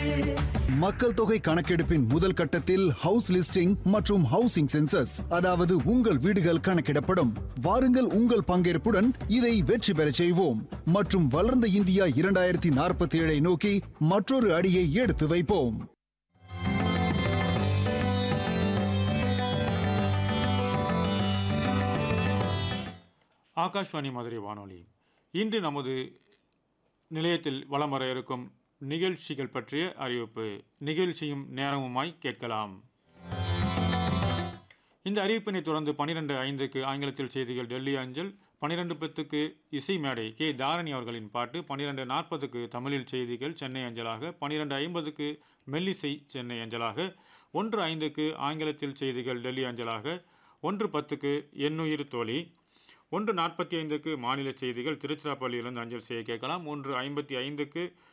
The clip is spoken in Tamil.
மக்கள் தொகை கணக்கெடுப்பின் முதல் கட்டத்தில் ஹவுஸ் லிஸ்டிங் மற்றும் ஹவுசிங் சென்சஸ் அதாவது உங்கள் வீடுகள் கணக்கிடப்படும் வாருங்கள் உங்கள் பங்கேற்புடன் இதை வெற்றி பெறச் செய்வோம் மற்றும் வளர்ந்த இந்தியா இரண்டாயிரத்தி நாற்பத்தி ஏழை நோக்கி மற்றொரு அடியை எடுத்து வைப்போம் ஆகாஷ்வாணி மதுரை வானொலி இன்று நமது நிலையத்தில் வலம் வர இருக்கும் நிகழ்ச்சிகள் பற்றிய அறிவிப்பு நிகழ்ச்சியும் நேரமுமாய் கேட்கலாம் இந்த அறிவிப்பினை தொடர்ந்து பனிரெண்டு ஐந்துக்கு ஆங்கிலத்தில் செய்திகள் டெல்லி அஞ்சல் பனிரெண்டு பத்துக்கு இசை மேடை கே தாரணி அவர்களின் பாட்டு பன்னிரெண்டு நாற்பதுக்கு தமிழில் செய்திகள் சென்னை அஞ்சலாக பன்னிரெண்டு ஐம்பதுக்கு மெல்லிசை சென்னை அஞ்சலாக ஒன்று ஐந்துக்கு ஆங்கிலத்தில் செய்திகள் டெல்லி அஞ்சலாக ஒன்று பத்துக்கு எண்ணுயிர் தோழி ஒன்று நாற்பத்தி ஐந்துக்கு மாநில செய்திகள் திருச்சிராப்பள்ளியிலிருந்து அஞ்சல் செய்ய கேட்கலாம் ஒன்று ஐம்பத்தி ஐந்துக்கு